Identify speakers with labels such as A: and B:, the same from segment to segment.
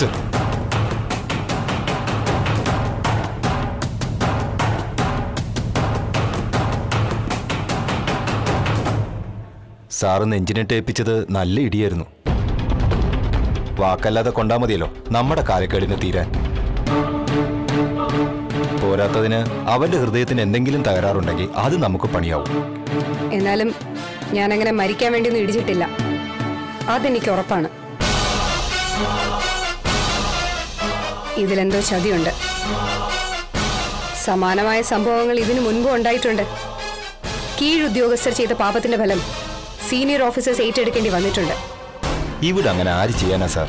A: Sir sir നെഞ്ചിനിട്ട് ഏൽപ്പിച്ചത് നല്ല ഇടിയായിരുന്നു വാക്കല്ലാതെ കൊണ്ടാ മതിയല്ലോ നമ്മുടെ കാലക്കേടിന് തീരാൻ പോരാത്തതിന് അവന്റെ ഹൃദയത്തിന് എന്തെങ്കിലും തകരാറുണ്ടെങ്കിൽ അത് നമുക്ക് പണിയാവും
B: എന്നാലും ഞാനങ്ങനെ മരിക്കാൻ വേണ്ടിയൊന്നും ഇടിച്ചിട്ടില്ല അതെനിക്ക് ഉറപ്പാണ് ഇതിലെന്തോ ചതിയുണ്ട് സമാനമായ സംഭവങ്ങൾ ഇതിനു മുൻപും ഉണ്ടായിട്ടുണ്ട് കീഴുദ്യോഗസ്ഥർ ചെയ്ത പാപത്തിന്റെ ഫലം സീനിയർ ഓഫീസേഴ്സ് ഏറ്റെടുക്കേണ്ടി വന്നിട്ടുണ്ട്
A: ഇവിടെ അങ്ങനെ ആര് ചെയ്യാനാ സാർ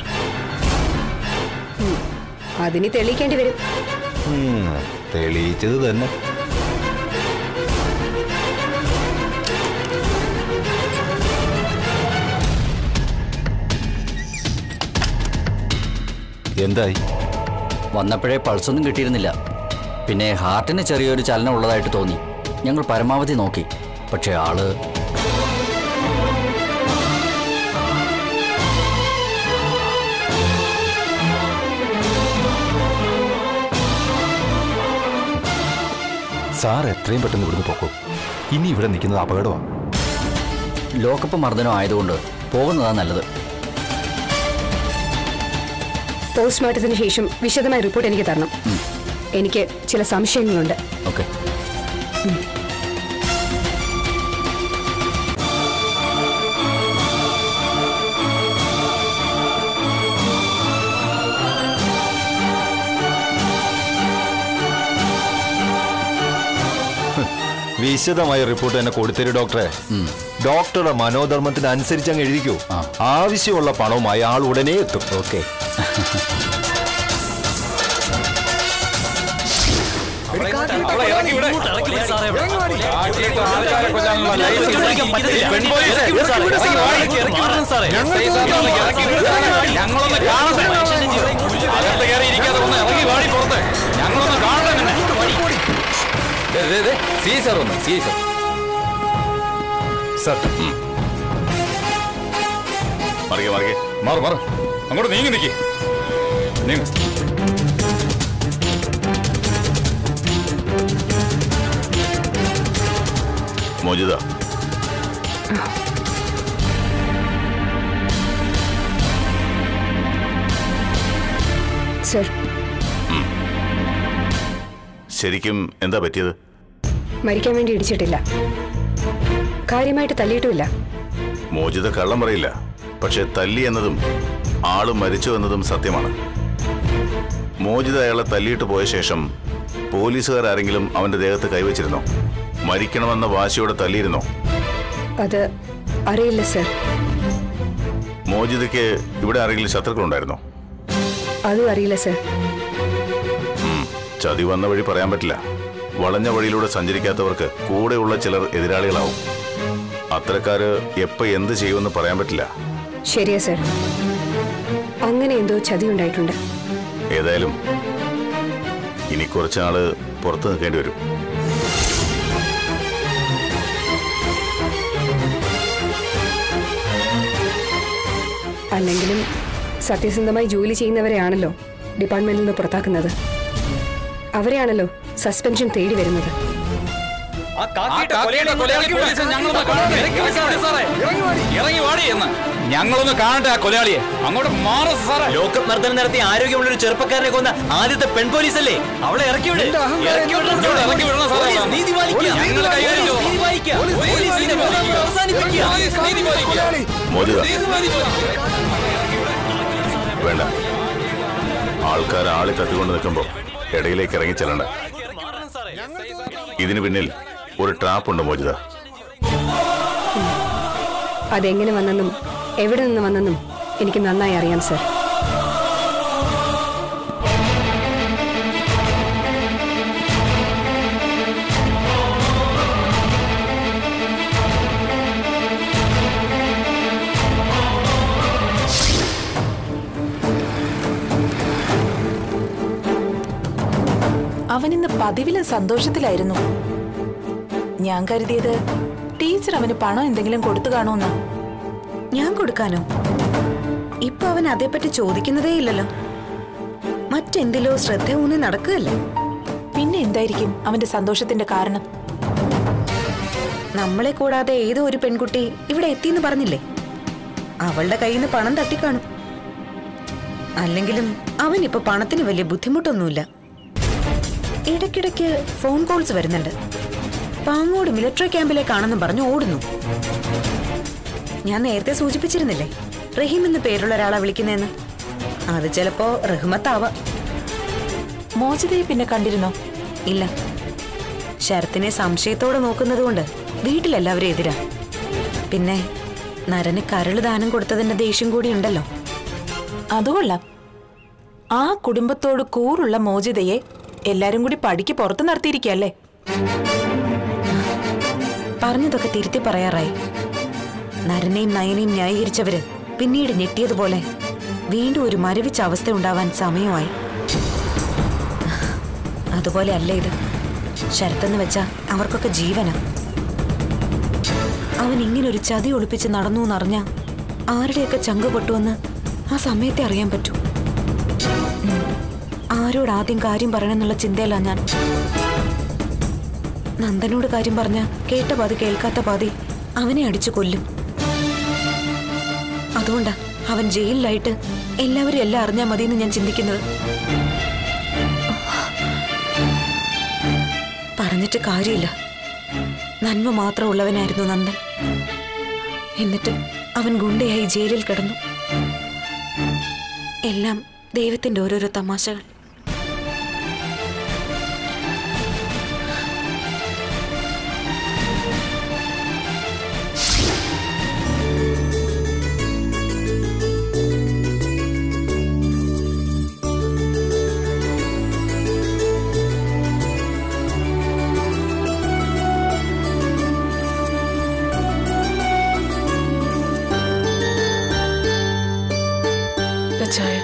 B: അതിന് തെളിയിക്കേണ്ടി വരും
A: ഉം, തെളിയിച്ചത് തന്നെ എന്തായി
C: വന്നപ്പോഴേ പൾസൊന്നും കിട്ടിയിരുന്നില്ല പിന്നെ ഹാർട്ടിന് ചെറിയൊരു ചലനം ഉള്ളതായിട്ട് തോന്നി ഞങ്ങൾ പരമാവധി നോക്കി പക്ഷേ ആള്
A: സാർ എത്രയും പെട്ടെന്ന് ഇവിടുന്ന് പോക്കോ ഇനി ഇവിടെ നിൽക്കുന്നത് അപകടമാണ്
C: ലോക്കപ്പ് മർദ്ദനം ആയതുകൊണ്ട് പോകുന്നതാണ് നല്ലത്
B: പോസ്റ്റ്മോർട്ടത്തിന് ശേഷം വിശദമായ റിപ്പോർട്ട് എനിക്ക് തരണം എനിക്ക് ചില സംശയങ്ങളുണ്ട്
C: ഓക്കെ
A: വിശദമായ റിപ്പോർട്ട് തന്നെ കൊടുത്തരും ഡോക്ടറെ ഡോക്ടറുടെ മനോധർമ്മത്തിന് അനുസരിച്ച് അങ്ങ് എഴുതിക്കൂ ആവശ്യമുള്ള പണവുമായി ആൾ ഉടനെ എത്തും
C: ഓക്കെ
D: ഞങ്ങളൊന്ന് കാണട്ടെ അകത്ത് കയറി ഇരിക്കാതെ ഒന്ന് ഇറങ്ങി വാടി പുറത്ത് ഞങ്ങളൊന്ന് കാണട്ടെ നിന്നെ. ദേ, ദേ, ദേ, സി സാർ ഒന്ന് സി സാർ
A: സർ
D: മറികെ മറികെ മാറ് മാറ് അങ്ങോട്ട് നീങ്ങി നിൽക്കി നീങ്ങ മോചിത
B: സർ
D: ശരിക്കും എന്താ പറ്റിയത്
B: മരിക്കാൻ വേണ്ടി ഇടിച്ചിട്ടില്ല കാര്യമായിട്ട് തല്ലിയിട്ടുമില്ല
D: മോചിത കള്ളം പറയില്ല പക്ഷെ തല്ലി എന്നതും ആള് മരിച്ചു എന്നതും സത്യമാണ് മോചിത അയാളെ തല്ലിയിട്ട് പോയ ശേഷം പോലീസുകാർ ആരെങ്കിലും അവന്റെ ദേഹത്ത് കൈവച്ചിരുന്നോ മരിക്കണമെന്ന വാശിയോടെ തല്ലിയിരുന്നോ
B: അത് അറിയില്ല സർ
D: മോചിതയ്ക്ക് ഇവിടെ ആരെങ്കിലും ശത്രുക്കളുണ്ടായിരുന്നോ
B: അതും അറിയില്ല സർ
D: ചതി വന്ന വഴി പറയാൻ പറ്റില്ല വളഞ്ഞ വഴിയിലൂടെ സഞ്ചരിക്കാത്തവർക്ക് കൂടെയുള്ള ചിലർ എതിരാളികളാവും അത്തരക്കാര് എപ്പോ എന്ത് ചെയ്യുമെന്ന് പറയാൻ പറ്റില്ല
B: ശരിയാ സർ അങ്ങനെ എന്തോ ചതി ഉണ്ടായിട്ടുണ്ട്
D: ഏതായാലും ഇനി കുറച്ചാള് പുറത്തു നിൽക്കേണ്ടി വരും
B: അല്ലെങ്കിലും സത്യസന്ധമായി ജോലി ചെയ്യുന്നവരെയാണല്ലോ ഡിപ്പാർട്ട്മെന്റിൽ നിന്ന് പുറത്താക്കുന്നത് അവരെയാണല്ലോ സസ്പെൻഷൻ തേടി വരുന്നത്
D: ഞങ്ങളൊന്ന് കാണട്ടെ ആ കൊലയാളിയെ അങ്ങോട്ട് മാറും സാറേ
E: ലോക്കപ്പ് മർദ്ദനം നടത്തി ആരോഗ്യമുള്ള ഒരു ചെറുപ്പക്കാരനെ കൊന്ന ആദ്യത്തെ പെൺ പോലീസ് അല്ലേ അവളെ ഇറക്കി വിട് ഇറക്കി വിടണം
D: ഇവിടെ ഇറക്കി വിടണം സാറേ.
E: പോലീസ് നീതി പാലിക്കുക.
D: ഞങ്ങൾ കൈകാര്യം ചെയ്തോളാം.
E: നീതി പാലിക്കുക. പോലീസ് ഇതിന്റെ കൊലപാതകം അവസാനിപ്പിക്കുക.
D: നീതി പാലിക്കുക. മോചിത വേണ്ട ആൾക്കാർ ആളി കത്തിക്കൊണ്ട് നിൽക്കുമ്പോ ഇടയിലേക്ക് ഇറങ്ങി ചെല്ലണ്ട ഇതിന് പിന്നിൽ ഒരു ട്രാപ്പ് ഉണ്ട് മോചിത
B: അതെങ്ങനെ വന്നെന്നും എവിടെ നിന്ന് വന്നെന്നും എനിക്ക് നന്നായി അറിയാം സർ
F: അവനിന്ന് പതിവിലും സന്തോഷത്തിലായിരുന്നു ഞാൻ കരുതിയത് ടീച്ചർ അവന് പണം എന്തെങ്കിലും കൊടുത്തു കാണുമെന്നാ
G: ഞാൻ കൊടുക്കാനോ ഇപ്പൊ അവൻ അതേപ്പറ്റി ചോദിക്കുന്നതേ ഇല്ലല്ലോ മറ്റെന്തിലോ ശ്രദ്ധ ഊന്നി നടക്കുകയല്ലേ
F: പിന്നെ എന്തായിരിക്കും അവന്റെ സന്തോഷത്തിന്റെ കാരണം
G: നമ്മളെ കൂടാതെ ഏതോ ഒരു പെൺകുട്ടി ഇവിടെ എത്തിയെന്ന് പറഞ്ഞില്ലേ അവളുടെ കയ്യിൽ നിന്ന് പണം തട്ടിക്കാണും അല്ലെങ്കിലും അവൻ ഇപ്പൊ പണത്തിന് വലിയ ബുദ്ധിമുട്ടൊന്നുമില്ല ഇടയ്ക്കിടയ്ക്ക് ഫോൺ കോൾസ് വരുന്നുണ്ട് പാങ്ങോട് മിലിറ്ററി ക്യാമ്പിലേക്കാണെന്ന് പറഞ്ഞ് ഓടുന്നു ഞാൻ നേരത്തെ സൂചിപ്പിച്ചിരുന്നില്ലേ റഹീം എന്ന് പേരുള്ള ഒരാളെ വിളിക്കുന്നതെന്ന് അത് ചിലപ്പോ റഹ്മത്താവാം
F: മോചിതയെ പിന്നെ കണ്ടിരുന്നോ
G: ഇല്ല ശരത്തിനെ സംശയത്തോടെ നോക്കുന്നതുകൊണ്ട് വീട്ടിലെല്ലാവരും എതിരാ പിന്നെ നരന് കരള് ദാനം കൊടുത്തതിന്റെ ദേഷ്യം കൂടി ഉണ്ടല്ലോ
F: അതുകൊള്ളാം ആ കുടുംബത്തോട് കൂറുള്ള മോചിതയെ എല്ലാരും കൂടി പടിക്ക് പുറത്ത് നടത്തിയിരിക്കല്ലേ
G: പറഞ്ഞതൊക്കെ തിരുത്തി പറയാറായി നരനെയും നയനെയും ന്യായീകരിച്ചവര് പിന്നീട് ഞെട്ടിയതുപോലെ വീണ്ടും ഒരു മരവിച്ച അവസ്ഥ ഉണ്ടാവാൻ സമയമായി അതുപോലെ അല്ല ഇത് ശരത്തെന്ന് വെച്ചാ അവർക്കൊക്കെ ജീവനാ അവൻ ഇങ്ങനൊരു ചതി ഒളിപ്പിച്ച് നടന്നു എന്നറിഞ്ഞ ആരുടെയൊക്കെ ചങ്ക് പൊട്ടുവെന്ന് ആ സമയത്തെ അറിയാൻ പറ്റൂ ഉം. ആരോട് ആദ്യം കാര്യം പറയണമെന്നുള്ള ചിന്തയിലാ ഞാൻ നന്ദനോട് കാര്യം പറഞ്ഞ കേട്ട പാതി കേൾക്കാത്ത പാതി അവനെ അടിച്ചു കൊല്ലും അതുകൊണ്ടാ അവൻ ജയിലിലായിട്ട് എല്ലാവരും എല്ലാം അറിഞ്ഞാൽ മതിയെന്ന് ഞാൻ ചിന്തിക്കുന്നത് പറഞ്ഞിട്ട് കാര്യമില്ല നന്മ മാത്രമുള്ളവനായിരുന്നു നന്ദൻ എന്നിട്ട് അവൻ ഗുണ്ടയായി ജയിലിൽ കിടന്നു എല്ലാം ദൈവത്തിന്റെ ഓരോരോ തമാശകൾ
H: ചായ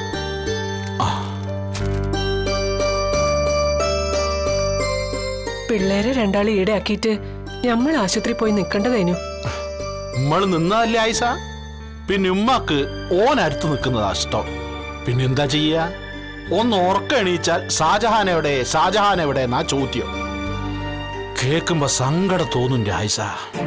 H: പിള്ളേരെ രണ്ടാളെ ഈടാക്കിയിട്ട് നമ്മൾ ആശുപത്രി പോയി നിൽക്കേണ്ടതേനു
I: നമ്മൾ നിന്നതല്ലേ ആയിഷ പിന്നെ ഉമ്മാക്ക് ഓൻ അടുത്ത് നിൽക്കുന്നതാ ഇഷ്ടം പിന്നെ എന്താ ചെയ്യാ ഒന്ന് ഉറക്കം എണീച്ചാൽ ഷാജഹാൻ എവിടെ ഷാജഹാൻ എവിടെ എന്നാ ചോദ്യം കേൾക്കുമ്പോ സങ്കടം തോന്നുന്നുണ്ട് ആയിഷ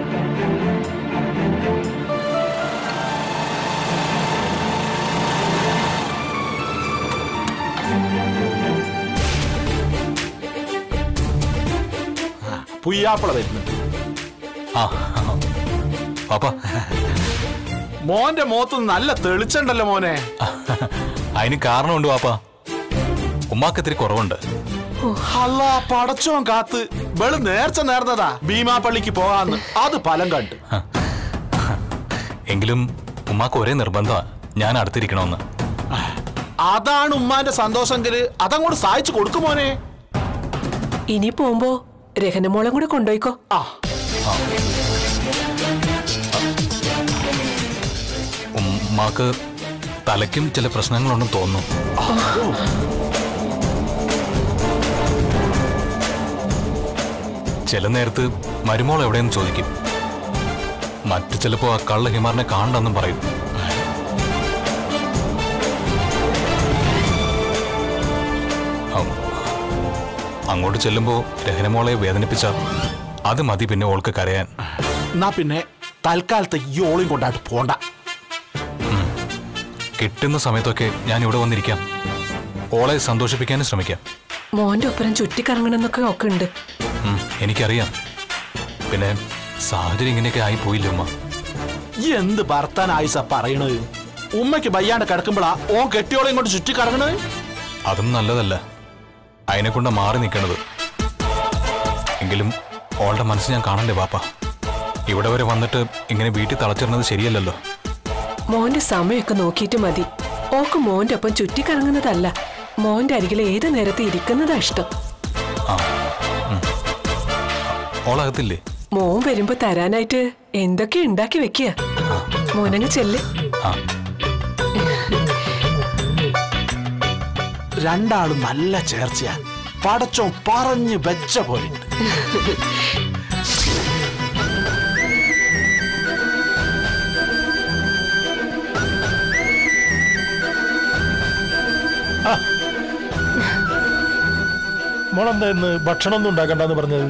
I: ആ, പുയ്യാപ്പള വരുന്നുണ്ട്
A: ആ പാപ്പ
I: മോന്റെ മുഖത്ത് നല്ല തെളിച്ചുണ്ടല്ലോ മോനെ
A: അതിന് കാരണമുണ്ട് പാപ്പ ഉമ്മാക്ക് ഇത്തിരി കുറവുണ്ട്
I: അല്ല പടച്ചോൻ കാത്ത് വെള് നേർച്ച നേർന്നതാ ഭീമാപ്പള്ളിക്ക് പോകാന്ന് അത് ഫലം കണ്ട്
A: എങ്കിലും ഉമ്മാക്ക് ഒരേ നിർബന്ധമാണ് ഞാൻ അടുത്തിരിക്കണമെന്ന്
I: അതാണ് ഉമ്മാന്റെ സന്തോഷമെങ്കില് അതങ്ങോട്ട് സഹായിച്ചു കൊടുക്കും മോനെ
H: ഇനി പോകുമ്പോ രഹനമോളം കൂടെ കൊണ്ടുപോയിക്കോ
I: ആ
A: ഉമ്മാക്ക് തലയ്ക്കും ചില പ്രശ്നങ്ങളുണ്ടെന്ന് തോന്നുന്നു ചില നേരത്ത് മരുമോൾ എവിടെയെന്ന് ചോദിക്കും മറ്റു ചിലപ്പോ ആ കള്ള ഹിമാറിനെ കാണണ്ടെന്നും പറയും അം, അങ്ങോട്ട് ചെല്ലുമ്പോ രഹനമോളെ വേദനിപ്പിച്ച അത് മതി പിന്നെ ഓൾക്ക് കരയാൻ
I: എന്നാ പിന്നെ തൽക്കാലത്തെ ഈ ഓളിയും കൊണ്ടായിട്ട് പോണ്ട
A: കിട്ടുന്ന സമയത്തൊക്കെ ഞാൻ ഇവിടെ വന്നിരിക്കാം ഓളെ സന്തോഷിപ്പിക്കാനും ശ്രമിക്കാം
H: മോന്റെ ഒപ്പരം ചുറ്റിക്കറങ്ങണമെന്നൊക്കെ ഒക്കെ ഉണ്ട്
A: ഉം, എനിക്കറിയാം പിന്നെ സാഹചര്യം ഇങ്ങനെയൊക്കെ ആയി പോയില്ല ഉമ്മ
I: ഈ എന്ത് ഭർത്താൻ ആയിസ പറയണത് ഉമ്മയ്ക്ക് വയ്യാണ്ട് കിടക്കുമ്പോഴാ ഓൻ കെട്ടിയോളെയും കൊണ്ട് ചുറ്റി കറങ്ങണത്
A: അതും നല്ലതല്ല അതിനെ കൊണ്ട് മാറി നിൽക്കണത് എങ്കിലും ഓളുടെ മനസ്സ് ഞാൻ കാണണ്ടേ പാപ്പ ഇവിടെ വരെ വന്നിട്ട് ഇങ്ങനെ വീട്ടിൽ തളച്ചിരുന്നത് ശരിയല്ലല്ലോ
H: മോന്റെ സമയമൊക്കെ നോക്കിയിട്ട് മതി ഓക്ക് മോന്റെ ഒപ്പം ചുറ്റിക്കറങ്ങുന്നതല്ല മോന്റെ അരികിൽ ഏത് നേരത്തെ ഇരിക്കുന്നതാ ഇഷ്ടം
A: ആ ഉം. ഓളകത്തില്ലേ
H: മോൻ വരുമ്പോ തരാനായിട്ട് എന്തൊക്കെ ഉണ്ടാക്കി വെക്കുക മോനങ്ങ് ചെല്ല്
A: ആ
I: രണ്ടാളും നല്ല ചേർച്ചയാ പടച്ചോൻ പറഞ്ഞു വെച്ച പോലെ മോളെന്താ ഇന്ന് ഭക്ഷണമൊന്നും ഉണ്ടാക്കണ്ടെന്ന് പറഞ്ഞത്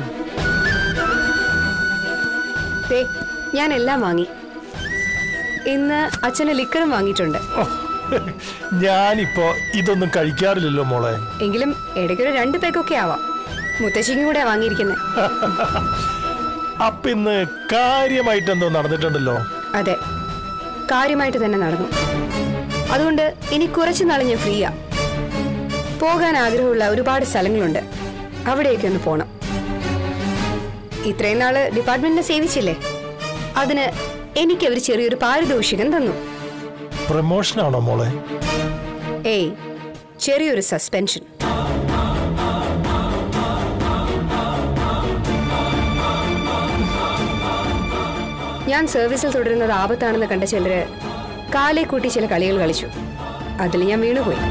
B: ദേ ഞാൻ എല്ലാം വാങ്ങി ഇന്ന് അച്ഛന് ലിക്കറും വാങ്ങിയിട്ടുണ്ട്
I: ഞാനിപ്പോ ഇതൊന്നും കഴിക്കാറില്ലല്ലോ മോളെ
B: എങ്കിലും ഇടയ്ക്കൊരു രണ്ട് പേക്കൊക്കെ ആവാം മുത്തശ്ശിക്കും കൂടെ വാങ്ങിയിരിക്കുന്നത്
I: അപ്പൊ ഇന്ന് കാര്യമായിട്ട് എന്തോ നടന്നിട്ടുണ്ടല്ലോ
B: അതെ കാര്യമായിട്ട് തന്നെ നടന്നു അതുകൊണ്ട് ഇനി കുറച്ചു നാൾ ഞാൻ ഫ്രീയാ പോകാൻ ആഗ്രഹമുള്ള ഒരുപാട് സ്ഥലങ്ങളുണ്ട് അവിടെയൊക്കെ ഒന്ന് പോണം ഇത്രയും നാള് ഡിപ്പാർട്ട്മെന്റിനെ സേവിച്ചില്ലേ അതിന് എനിക്ക് അവർ ചെറിയൊരു പാരിതോഷികം തന്നു
I: പ്രമോഷനാണോ മോളെ
B: ഏയ് ചെറിയൊരു സസ്പെൻഷൻ ഞാൻ സർവീസിൽ തുടരുന്നത് ആപത്താണെന്ന് കണ്ട ചിലര് കാലെ കൂട്ടി ചില കളികൾ കളിച്ചു അതിൽ ഞാൻ വീണുപോയി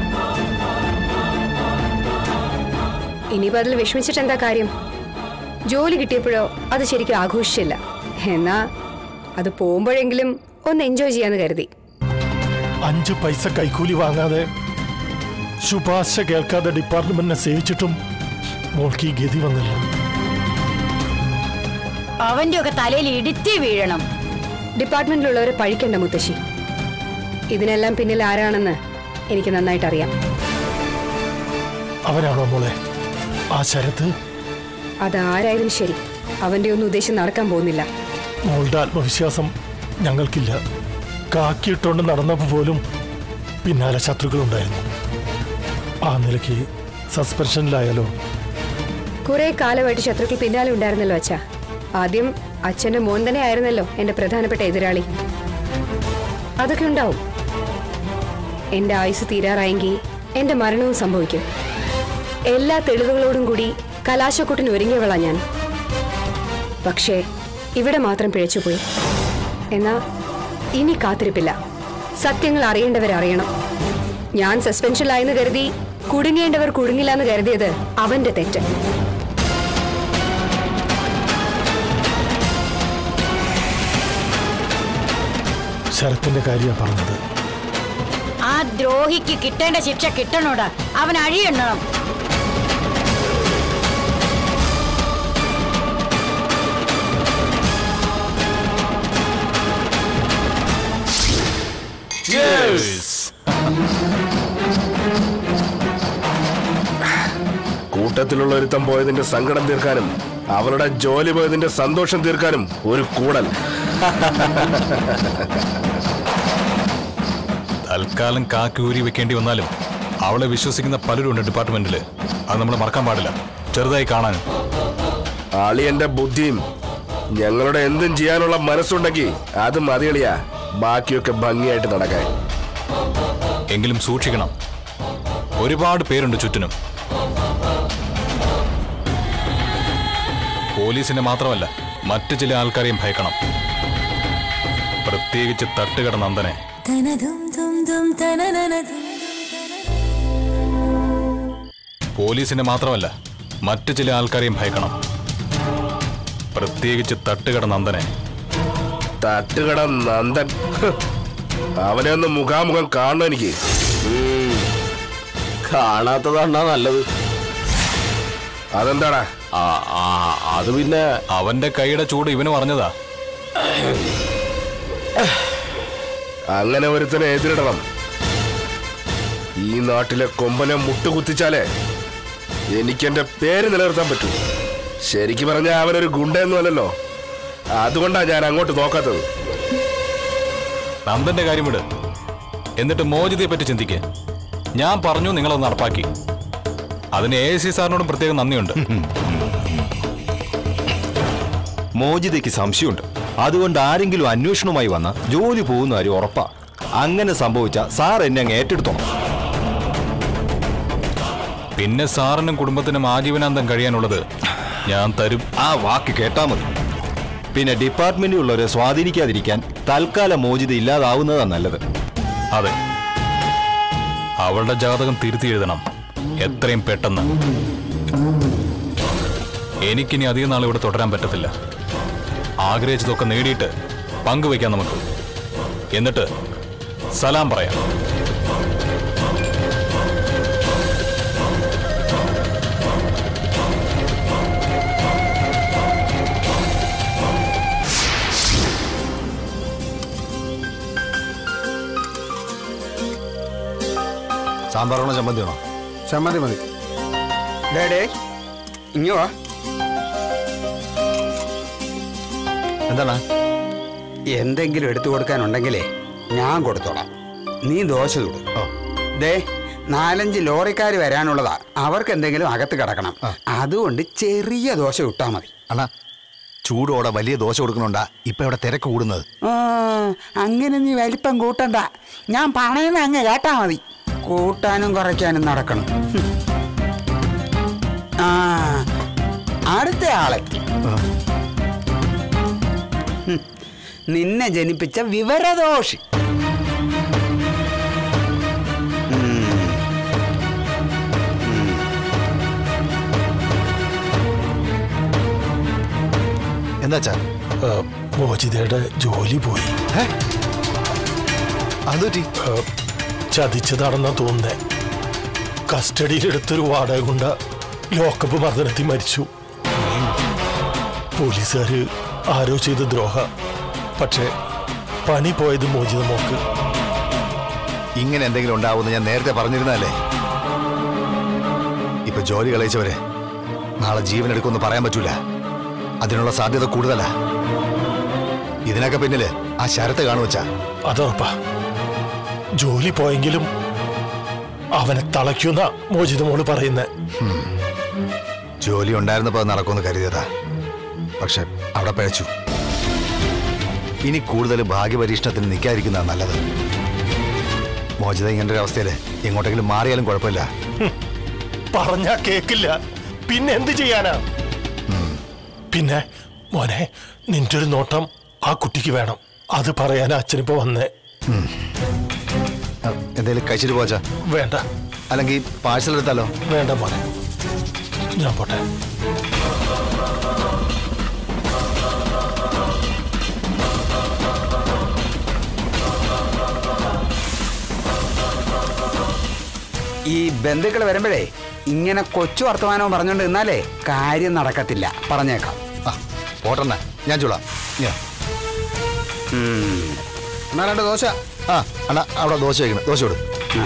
B: ഇനിയിപ്പോ അതിൽ വിഷമിച്ചിട്ട് എന്താ കാര്യം ജോലി കിട്ടിയപ്പോഴോ അത് ശരിക്കും ആഘോഷിച്ചില്ല എന്നാ അത് പോകുമ്പോഴെങ്കിലും ഒന്ന് എൻജോയ് ചെയ്യാന്ന് കരുതി
I: അഞ്ച് പൈസ കൈക്കൂലി വാങ്ങാതെ ശുപാർശ കേൾക്കാതെ ഡിപ്പാർട്ട്മെന്റിനെ സേവിച്ചിട്ടും മോൾക്ക് ഈ ഗതി വന്നില്ല
J: അവന്റെ ഒക്കെ തലയിൽ ഇടിത്തി വീഴണം
B: ഡിപ്പാർട്ട്മെന്റിലുള്ളവരെ പഴിക്കണ്ട മുത്തശ്ശി ഇതിനെല്ലാം പിന്നിൽ ആരാണെന്ന് എനിക്ക് നന്നായിട്ട് അറിയാം
I: അവനാണോ മോളെ ആ ശരത്ത്
B: അതാരായാലും ശരി അവന്റെ ഒന്നും ഉദ്ദേശം നടക്കാൻ പോകുന്നില്ല
I: മോളുടെ ആത്മവിശ്വാസം ഞങ്ങൾക്കില്ല കാക്കിയിട്ടുകൊണ്ട് നടന്നപ്പോൾ പോലും പിന്നാലെ ശത്രുക്കളുണ്ടായിരുന്നു ആ നിലയ്ക്ക് സസ്പെൻഷനിലായാലോ
B: കുറെ കാലമായിട്ട് ശത്രുക്കൾ പിന്നാലെ ഉണ്ടായിരുന്നല്ലോ അച്ഛാ ആദ്യം അച്ഛന്റെ മോൻ തന്നെ ആയിരുന്നല്ലോ എന്റെ പ്രധാനപ്പെട്ട എതിരാളി അതൊക്കെ ഉണ്ടാവും എന്റെ ആയുസ് തീരാറായെങ്കിൽ എന്റെ മരണവും സംഭവിക്കും എല്ലാ തെളിവുകളോടും കൂടി കലാശക്കൂട്ടിന് ഒരുങ്ങിയവളാ ഞാൻ പക്ഷേ ഇവിടെ മാത്രം പിഴച്ചുപോയി എന്നാ ഇനി കാത്തിരിപ്പില്ല സത്യങ്ങൾ അറിയേണ്ടവർ അറിയണം ഞാൻ സസ്പെൻഷനിലായെന്ന് കരുതി കുടുങ്ങേണ്ടവർ കുടുങ്ങില്ല എന്ന് കരുതിയത് അവന്റെ തെറ്റ്
I: ശരത്തിന്റെ കാര്യമാണ് പറഞ്ഞത്
J: ആ ദ്രോഹിക്ക് കിട്ടേണ്ട ശിക്ഷ കിട്ടണോടാ അവൻ അഴിയെണ്ണണം
K: കൂട്ടത്തിലുള്ള ഒരുത്തം പോയതിന്റെ സങ്കടം തീർക്കാനും അവളുടെ ജോലി പോയതിന്റെ സന്തോഷം തീർക്കാനും ഒരു കൂടൽ
A: തൽക്കാലം കാക്കി ഊരി വെക്കേണ്ടി വന്നാലും അവളെ വിശ്വസിക്കുന്ന പലരുണ്ട് ഡിപ്പാർട്ട്മെന്റിൽ അത് നമ്മൾ മറക്കാൻ പാടില്ല ചെറുതായി കാണാൻ
K: അളിയന്റെ ബുദ്ധിയും ഞങ്ങളുടെ എന്തും ചെയ്യാനുള്ള മനസ്സുണ്ടെങ്കിൽ അത് മതിയളിയാ ബാക്കിയൊക്കെ ഭംഗിയായിട്ട് നടക്കാൻ
A: എങ്കിലും സൂക്ഷിക്കണം ഒരുപാട് പേരുണ്ട് ചുറ്റിനും പോലീസിനെ മാത്രമല്ല മറ്റു ചില ആൾക്കാരെയും ഭയക്കണം പ്രത്യേകിച്ച് തട്ടുകട നന്ദനെ പോലീസിനെ മാത്രമല്ല മറ്റു ചില ആൾക്കാരെയും ഭയക്കണം പ്രത്യേകിച്ച് തട്ടുകട നന്ദനെ
K: തട്ടുകട നന്ദൻ ഹ്. അവനെ ഒന്ന് മുഖാമുഖം കാണണം എനിക്ക്
L: കാണാത്തതാണ്ടാ നല്ലത്
K: അതെന്താടാ
L: ആ ആ അത് പിന്നെ
A: അവന്റെ കൈയുടെ ചൂട് ഇവന് പറഞ്ഞതാ
K: അങ്ങനെ ഒരുത്തനെ എതിരിടണം ഈ നാട്ടിലെ കൊമ്പനെ മുട്ടുകുത്തിച്ചാലേ എനിക്കെന്റെ പേര് നിലനിർത്താൻ പറ്റൂ ശരിക്കും പറഞ്ഞാൽ അവനൊരു ഗുണ്ടയൊന്നും അല്ലല്ലോ അതുകൊണ്ടാ ഞാൻ അങ്ങോട്ട് നോക്കാത്തത്
A: നന്ദന്റെ കാര്യം വിട് എന്നിട്ട് മോചിതയെ പറ്റി ചിന്തിക്ക് ഞാൻ പറഞ്ഞു നിങ്ങളത് നടപ്പാക്കി അതിന് എ സി സാറിനോടും പ്രത്യേകം നന്ദിയുണ്ട്
M: മോചിതയ്ക്ക് സംശയമുണ്ട് അതുകൊണ്ട് ആരെങ്കിലും അന്വേഷണവുമായി വന്ന ജോലി പോകുന്ന കാര്യം ഉറപ്പാ അങ്ങനെ സംഭവിച്ച സാർ എന്നെ അങ്ങ് ഏറ്റെടുത്തോണം
A: പിന്നെ സാറിനും കുടുംബത്തിനും ആജീവനാന്തം കഴിയാനുള്ളത് ഞാൻ തരും
M: ആ വാക്ക് കേട്ടാ മതി പിന്നെ ഡിപ്പാർട്ട്മെന്റിലുള്ളവരെ സ്വാധീനിക്കാതിരിക്കാൻ തൽക്കാലം മോചിത ഇല്ലാതാവുന്നതാ നല്ലത്
A: അതെ അവളുടെ ജാതകം തിരുത്തി എഴുതണം എത്രയും പെട്ടെന്ന് എനിക്കിനി അധികം നാൾ ഇവിടെ തുടരാൻ പറ്റത്തില്ല ആഗ്രഹിച്ചതൊക്കെ നേടിയിട്ട് പങ്കുവയ്ക്കാം നമുക്ക് എന്നിട്ട് സലാം പറയാം
N: സാമ്പാറാണോ ചമ്മന്തിയാണോ
O: ചമ്മന്തി മതി ഡേ ഡേ ഇങ്ങോ വാ
N: എന്താണ്
O: എന്തെങ്കിലും എടുത്തു കൊടുക്കാനുണ്ടെങ്കിലേ ഞാൻ കൊടുത്തോളാം നീ ദോശ ചൂട് ദേ നാലഞ്ച് ലോറിക്കാർ വരാനുള്ളതാ അവർക്ക് എന്തെങ്കിലും അകത്ത് കിടക്കണം അതുകൊണ്ട് ചെറിയ ദോശ ഇട്ടാ മതി
N: അണ്ണാ ചൂടോടെ വലിയ ദോശ കൊടുക്കണോണ്ടാ ഇപ്പൊ ഇവിടെ തിരക്ക് കൂടുന്നത്
O: ആ, അങ്ങനെ നീ വലിപ്പം കൂട്ടണ്ട ഞാൻ പണയുന്ന അങ്ങ് കേട്ടാ മതി കൂട്ടാനും കുറയ്ക്കാനും നടക്കണം ഹും. ആ അടുത്ത ആളെ ഹും. നിന്നെ ജനിപ്പിച്ച വിവരദോഷി
N: എന്താച്ചാ
I: മോചിതയുടെ ജോലി പോയി
N: അതുപറ്റി
I: ചതിച്ചതാണെന്നാ തോന്നുന്നേ കസ്റ്റഡിയിലെടുത്തൊരു വാടക കൊണ്ട ലോക്കപ്പ് മർദ്ദനത്തിൽ മരിച്ചു പോലീസുകാര് ആരോ ചെയ്ത ദ്രോഹ പക്ഷെ പണി പോയത് മോചിത മോക്ക്
N: ഇങ്ങനെ എന്തെങ്കിലും ഉണ്ടാവുമെന്ന് ഞാൻ നേരത്തെ പറഞ്ഞിരുന്നല്ലേ ഇപ്പൊ ജോലി കളയിച്ചവരെ നാളെ ജീവൻ എടുക്കുമെന്ന് പറയാൻ പറ്റൂല അതിനുള്ള സാധ്യത കൂടുതലാ ഇതിനൊക്കെ പിന്നില് ആ ശരത്ത് കാണുവച്ചാ
I: അതുറപ്പാ ജോലി പോയെങ്കിലും അവനെ തളയ്ക്കുന്ന മോചിത മോള് പറയുന്നേ
N: ജോലി ഉണ്ടായിരുന്നപ്പോ അത് നടക്കുമെന്ന് കരുതിയതാ പക്ഷെ അവിടെ പഴച്ചു ഇനി കൂടുതൽ ഭാഗ്യപരീക്ഷണത്തിന് നിൽക്കാതിരിക്കുന്ന നല്ലത് മോചിത ഇങ്ങനെ ഒരു അവസ്ഥയില് എങ്ങോട്ടെങ്കിലും മാറിയാലും കുഴപ്പമില്ല
I: പറഞ്ഞാ കേക്കില്ല പിന്നെ എന്ത് ചെയ്യാനാ പിന്നെ മോനെ നിന്റെ ഒരു നോട്ടം ആ കുട്ടിക്ക് വേണം അത് പറയാൻ അച്ഛനിപ്പോ വന്നേ
N: എന്തെങ്കിലും കഴിച്ചിട്ട് പോച്ചാ
I: വേണ്ട
N: അല്ലെങ്കിൽ പാഴ്സൽ എടുത്താലോ
I: വേണ്ട മോനെ ഞാൻ പോട്ടെ
O: ഈ ബന്ധുക്കൾ വരുമ്പോഴേ ഇങ്ങനെ കൊച്ചു വർത്തമാനവും പറഞ്ഞുകൊണ്ട് നിന്നാലേ കാര്യം നടക്കത്തില്ല പറഞ്ഞേക്കാം
N: പോട്ടെണ്ണ ഞാൻ ചൂടാം ഞാൻ
O: എന്നാ രണ്ട് ദോശ
N: ആ അണ്ണാ അവിടെ ദോശ വയ്ക്കണം ദോശ വിടും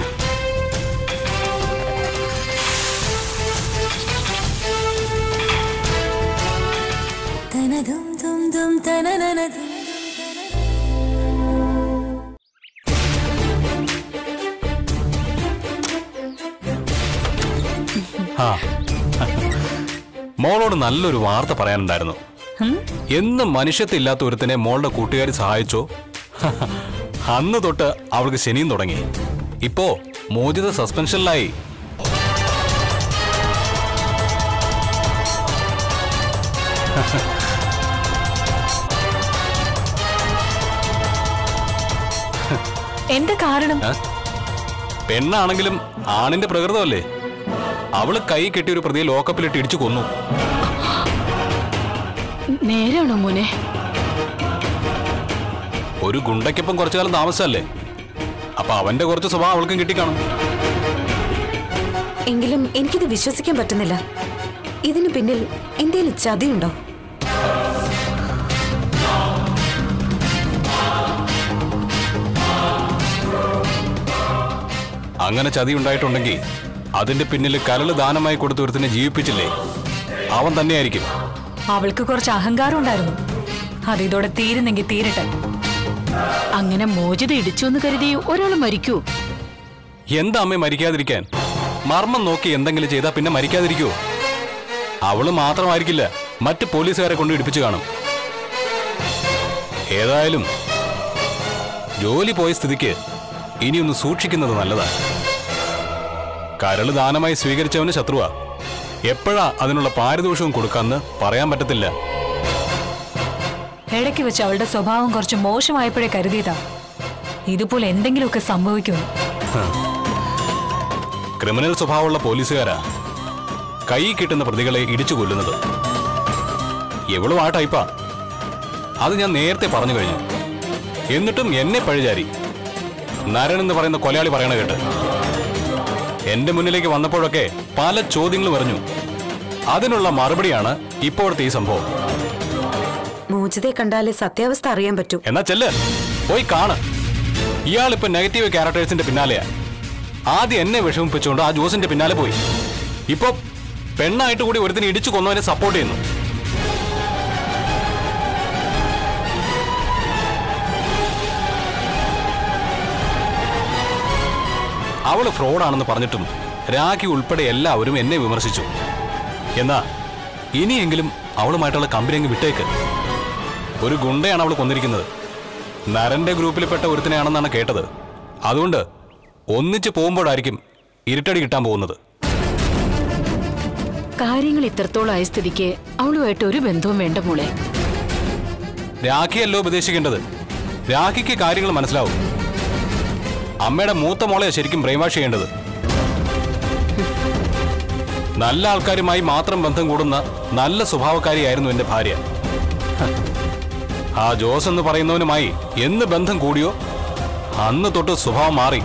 A: ആ മോളോട് നല്ലൊരു വാർത്ത പറയാനുണ്ടായിരുന്നു എന്ന് മനുഷ്യത്തില്ലാത്ത ഒരുത്തനെ മോളുടെ കൂട്ടുകാരി സഹായിച്ചോ അന്ന് തൊട്ട് അവൾക്ക് ശനിയും തുടങ്ങി ഇപ്പോ മോചിത സസ്പെൻഷനിലായി
F: എന്താ കാരണം
A: ആ? പെണ്ണാണെങ്കിലും ആണിന്റെ പ്രകൃതമല്ലേ അവള് കൈ കെട്ടി ഒരു പ്രതിയെ ലോക്കപ്പിലിട്ട് ഇടിച്ചു കൊന്നു
J: നേരാണോ മോനെ
A: ഒരു ഗുണ്ടയ്ക്കൊപ്പം കുറച്ചു കാലം താമസമല്ലേ അപ്പൊ അവന്റെ കുറച്ച് സ്വഭാവം അവൾക്കും കിട്ടിക്കാണും
G: എങ്കിലും എനിക്കിത് വിശ്വസിക്കാൻ പറ്റുന്നില്ല ഇതിന് പിന്നിൽ എന്തേലും ചതിയുണ്ടോ
A: അങ്ങനെ ചതി ഉണ്ടായിട്ടുണ്ടെങ്കിൽ അതിന്റെ പിന്നിൽ കരള് ദാനമായി കൊടുത്ത ഒരുത്തിനെ ജീവിപ്പിച്ചില്ലേ അവൻ തന്നെയായിരിക്കും
P: അവൾക്ക് കുറച്ച് അഹങ്കാരം ഉണ്ടായിരുന്നു അത് ഇതോടെ തീരുന്നെങ്കിൽ തീരട്ടെ
J: അങ്ങനെ മോചിത ഇടിച്ചു എന്ന് കരുതി ഒരാൾ മരിക്കൂ
A: എന്താ അമ്മ മരിക്കാതിരിക്കാൻ മർമ്മം നോക്കി എന്തെങ്കിലും ചെയ്താൽ പിന്നെ മരിക്കാതിരിക്കുവോ അവള് മാത്രമായിരിക്കില്ല മറ്റ് പോലീസുകാരെ കൊണ്ട് ഇടിപ്പിച്ചു കാണും ഏതായാലും ജോലി പോയ സ്ഥിതിക്ക് ഇനിയൊന്ന് സൂക്ഷിക്കുന്നത് നല്ലതാണ് കരള് ദാനമായി സ്വീകരിച്ചവന് ശത്രുവാ എപ്പോഴാ അതിനുള്ള പാരിതോഷവും കൊടുക്കാന്ന് പറയാൻ പറ്റത്തില്ല
P: ഇടയ്ക്ക് വെച്ച് അവളുടെ സ്വഭാവം കുറച്ച് മോശമായപ്പോഴേ കരുതിയതാ ഇതുപോലെ എന്തെങ്കിലുമൊക്കെ സംഭവിക്കുമെന്ന്
A: ഹ. ക്രിമിനൽ സ്വഭാവമുള്ള പോലീസുകാരാ കൈ കിട്ടുന്ന പ്രതികളെ ഇടിച്ചു കൊല്ലുന്നത് എവളും ആ ടൈപ്പാ അത് ഞാൻ നേരത്തെ പറഞ്ഞു കഴിഞ്ഞു എന്നിട്ടും എന്നെ പഴിചാരി നരൻ എന്ന് പറയുന്ന കൊലയാളി പറയണ കേട്ട് എന്റെ മുന്നിലേക്ക് വന്നപ്പോഴൊക്കെ പല ചോദ്യങ്ങൾ പറഞ്ഞു അതിനുള്ള മറുപടിയാണ് ഇപ്പോഴത്തെ ഈ സംഭവം
G: മോചിതയെ കണ്ടാലേ സത്യാവസ്ഥ അറിയാൻ പറ്റൂ
A: എന്നാ ചെല്ല് പോയി കാണ് ഇയാളിപ്പോ നെഗറ്റീവ് ക്യാരക്ടേഴ്സിന്റെ പിന്നാലെയാ ആദ്യം എന്നെ വിഷമിപ്പിച്ചുകൊണ്ട് ആ ജോസിന്റെ പിന്നാലെ പോയി ഇപ്പൊ പെണ്ണായിട്ട് കൂടി ഒരുത്തിനെ ഇടിച്ചു കൊന്നവനെ സപ്പോർട്ട് ചെയ്യുന്നു അവള് ഫ്രോഡാണെന്ന് പറഞ്ഞിട്ടും രാഖി ഉൾപ്പെടെ എല്ലാവരും എന്നെ വിമർശിച്ചു എന്നാ ഇനിയെങ്കിലും അവളുമായിട്ടുള്ള കമ്പനി അങ്ങ് വിട്ടേക്ക് ഒരു ഗുണ്ടയാണ് അവൾ കൊന്നിരിക്കുന്നത് നരന്റെ ഗ്രൂപ്പിൽപ്പെട്ട ഒരുത്തിനെയാണെന്നാണ് കേട്ടത് അതുകൊണ്ട് ഒന്നിച്ച് പോകുമ്പോഴായിരിക്കും ഇരുട്ടടി കിട്ടാൻ പോകുന്നത്
Q: കാര്യങ്ങൾ ഇത്രത്തോളം ആയ സ്ഥിതിക്ക് അവളുമായിട്ട് ഒരു ബന്ധവും വേണ്ട മോളെ
A: രാഖിയല്ലോ ഉപദേശിക്കേണ്ടത് രാഖിക്ക് കാര്യങ്ങൾ മനസ്സിലാവും അമ്മയുടെ മൂത്ത മോളെ ശരിക്കും ബ്രെയിൻ വാഷ് ചെയ്യേണ്ടത് നല്ല ആൾക്കാരുമായി മാത്രം ബന്ധം കൂടുന്ന നല്ല സ്വഭാവക്കാരിയായിരുന്നു എന്റെ ഭാര്യ ഹ. ആ ജോസ് എന്ന് പറയുന്നവനുമായി എന്ന് ബന്ധം കൂടിയോ അന്ന് തൊട്ട് സ്വഭാവം മാറി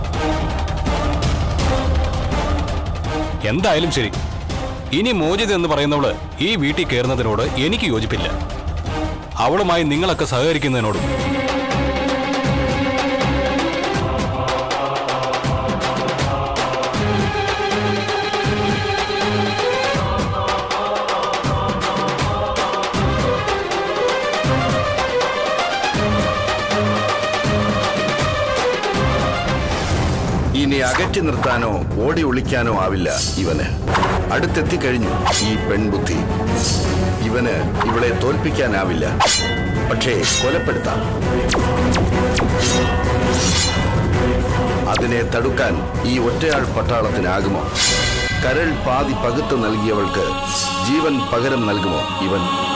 A: എന്തായാലും ശരി ഇനി മോചിത എന്ന് പറയുന്നവള് ഈ വീട്ടിൽ കയറുന്നതിനോട് എനിക്ക് യോജിപ്പില്ല അവളുമായി നിങ്ങളൊക്കെ സഹകരിക്കുന്നതിനോടും
K: ഇനി അകറ്റി നിർത്താനോ ഓടി ഒളിക്കാനോ ആവില്ല ഇവന് അടുത്തെത്തിക്കഴിഞ്ഞു ഈ പെൺബുദ്ധി ഇവന് ഇവളെ തോൽപ്പിക്കാനാവില്ല പക്ഷേ കൊലപ്പെടുത്താം അതിനെ തടുക്കാൻ ഈ ഒറ്റയാൾ പട്ടാളത്തിനാകുമോ കരൾ പാതി പകുത്തു നൽകിയവൾക്ക് ജീവൻ പകരം നൽകുമോ ഇവൻ